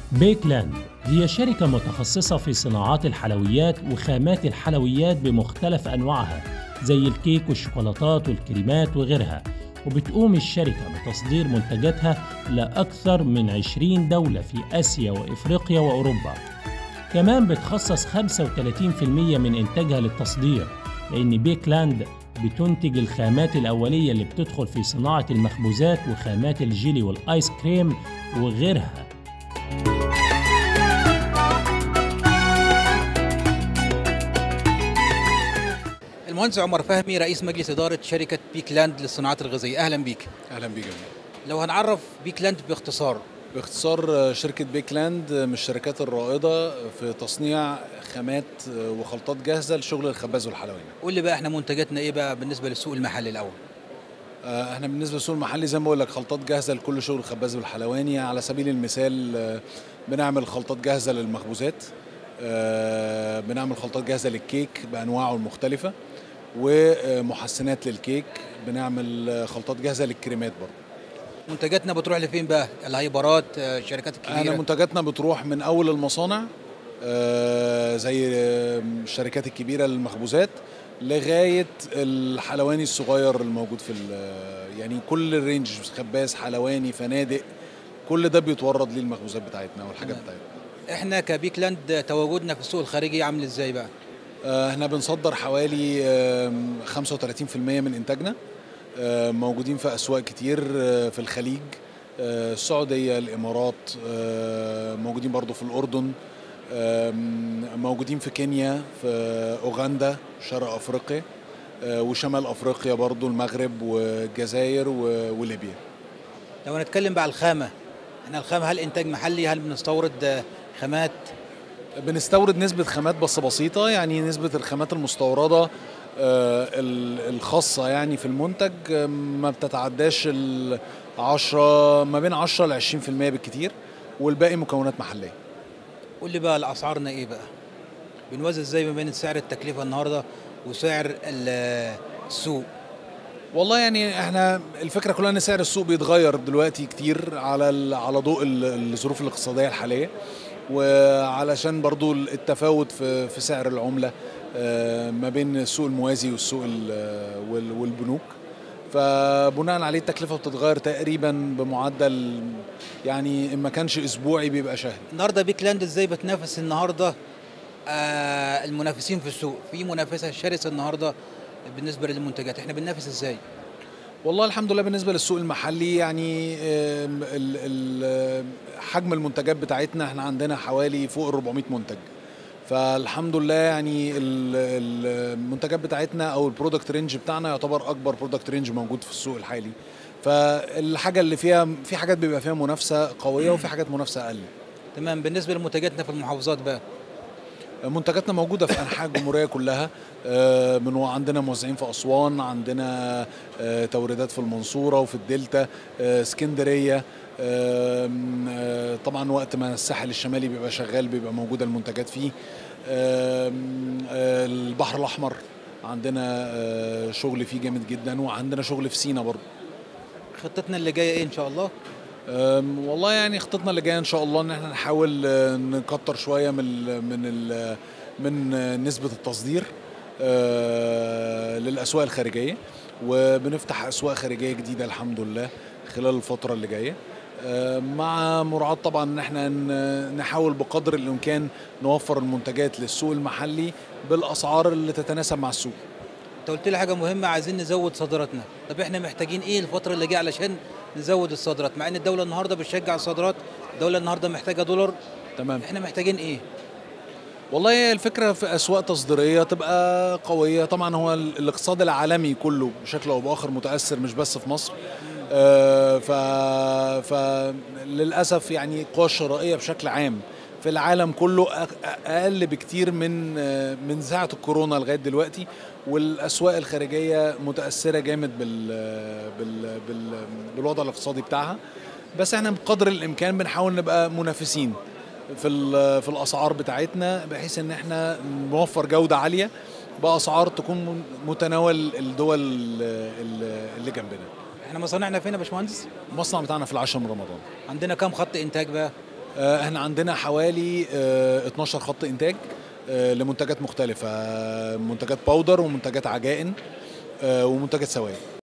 بيكلاند هي شركة متخصصة في صناعات الحلويات وخامات الحلويات بمختلف أنواعها زي الكيك والشوكولاتات والكريمات وغيرها وبتقوم الشركة بتصدير منتجاتها لأكثر من 20 دولة في آسيا وإفريقيا وأوروبا كمان بتخصص 35% من إنتاجها للتصدير لأن بيكلاند بتنتج الخامات الأولية اللي بتدخل في صناعة المخبوزات وخامات الجيلي والآيس كريم وغيرها المهندس عمر فهمي رئيس مجلس إدارة شركة بيكلاند للصناعات الغذائية أهلا بيك اهلا بيك يا جماعة. لو هنعرف بيكلاند باختصار باختصار شركة بيكلاند من الشركات الرائدة في تصنيع خامات وخلطات جاهزة لشغل الخباز والحلواني. قول لي بقى احنا منتجاتنا ايه بقى بالنسبة للسوق المحلي الأول آه، احنا بالنسبة للسوق المحلي زي ما بقول لك خلطات جاهزة لكل شغل الخباز والحلواني على سبيل المثال آه، بنعمل خلطات جاهزة للمخبوزات آه، بنعمل خلطات جاهزة للكيك بأنواعه المختلفة ومحسنات للكيك بنعمل آه، خلطات جاهزة للكريمات برضه. منتجاتنا بتروح لفين بقى الهايبرات آه، الشركات احنا الكبيرة منتجاتنا بتروح من اول المصانع آه، زي آه، الشركات الكبيره للمخبوزات لغايه الحلواني الصغير الموجود في ال- يعني كل الرينج خباز حلواني فنادق كل ده بيتورد ليه المخبوزات بتاعتنا والحاجات تمام. بتاعتنا احنا كبيكلاند تواجدنا في السوق الخارجي عامل ازاي بقى آه، احنا بنصدر حوالي آم، 35% من انتاجنا آه، موجودين في اسواق كتير آه، في الخليج آه، السعوديه الامارات آه، موجودين برضو في الاردن آم، موجودين في كينيا في اوغندا شرق افريقيا آه، وشمال افريقيا برضو المغرب والجزائر و- وليبيا لو هنتكلم بقى على الخامة احنا الخامة هل انتاج محلي هل بنستورد آه، خامات بنستورد نسبة خامات بس بسيطة يعني نسبة الخامات المستوردة آه، ال- الخاصة يعني في المنتج آه، ما بتتعداش ال 10 ما بين 10 ل 20% بالكتير والباقي مكونات محلية قول لي بقى الاسعارنا ايه بقى بنوازن ازاي ما بين سعر التكلفة النهاردة وسعر ال- السوق والله يعني احنا الفكرة كلها ان سعر السوق بيتغير دلوقتي كتير على ال- على ضوء ال- الظروف الاقتصادية الحالية وعلشان برضو التفاوت في في سعر العملة آه، ما بين السوق الموازي والسوق ال- وال- والبنوك فبناء عليه التكلفة بتتغير تقريبا بمعدل يعني ان ما كانش اسبوعي بيبقى شهري النهارده بيكلاند ازاي بتنافس النهارده آه المنافسين في السوق في منافسه شرسه النهارده بالنسبه للمنتجات احنا بننافس ازاي والله الحمد لله بالنسبه للسوق المحلي يعني آم، ال- ال- حجم المنتجات بتاعتنا احنا عندنا حوالي فوق ال 400 منتج فالحمد لله يعني ال- ال- المنتجات بتاعتنا او البرودكت رينج بتاعنا يعتبر اكبر برودكت رينج موجود في السوق الحالي فالحاجه اللي فيها في حاجات بيبقى فيها منافسه قويه وفي حاجات منافسه اقل تمام بالنسبه لمنتجاتنا في المحافظات بقى منتجاتنا موجودة في أنحاء الجمهورية كلها آه، من عندنا موزعين في أسوان عندنا آه، توريدات في المنصورة وفي الدلتا آه، اسكندرية آم، آه، طبعا وقت ما الساحل الشمالي بيبقى شغال بيبقى موجودة المنتجات فيه آم، آه، البحر الأحمر عندنا آه، شغل فيه جامد جدا وعندنا شغل في سينا برضه خطتنا اللي جايه ايه ان شاء الله أم، والله يعني خطتنا اللي جايه ان شاء الله ان احنا نحاول آه، نكتر شويه من ال من ال من آه، نسبه التصدير آه، للاسواق الخارجيه وبنفتح اسواق خارجيه جديده الحمد لله خلال الفتره اللي جايه آه، مع مراعاة طبعا ان احنا ن- نحاول بقدر الامكان نوفر المنتجات للسوق المحلي بالاسعار اللي تتناسب مع السوق انت قلت لي حاجه مهمه عايزين نزود صادراتنا طب احنا محتاجين ايه الفتره اللي جايه علشان نزود الصادرات مع ان الدوله النهارده بتشجع الصادرات الدوله النهارده محتاجه دولار تمام احنا محتاجين ايه والله هي الفكرة في أسواق تصديرية تبقى قوية طبعا هو ال- الاقتصاد العالمي كله بشكل أو بآخر متأثر مش بس في مصر آه، ف... فللأسف يعني القوى الشرائية بشكل عام في العالم كله أق- أقل بكتير من آه، من ساعة الكورونا لغاية دلوقتي والأسواق الخارجية متأثرة جامد بال... بال... بال... بالوضع الاقتصادي بتاعها بس احنا بقدر الإمكان بنحاول نبقى منافسين في ال- في الاسعار بتاعتنا بحيث ان احنا نوفر جوده عاليه باسعار تكون من- متناول الدول ال- ال- اللي جنبنا احنا مصانعنا فين يا باشمهندس المصنع بتاعنا في العاشر من رمضان عندنا كام خط انتاج بقى آه، احنا عندنا حوالي آه، 12 خط انتاج آه، لمنتجات مختلفه منتجات باودر ومنتجات عجائن آه، ومنتجات سوائل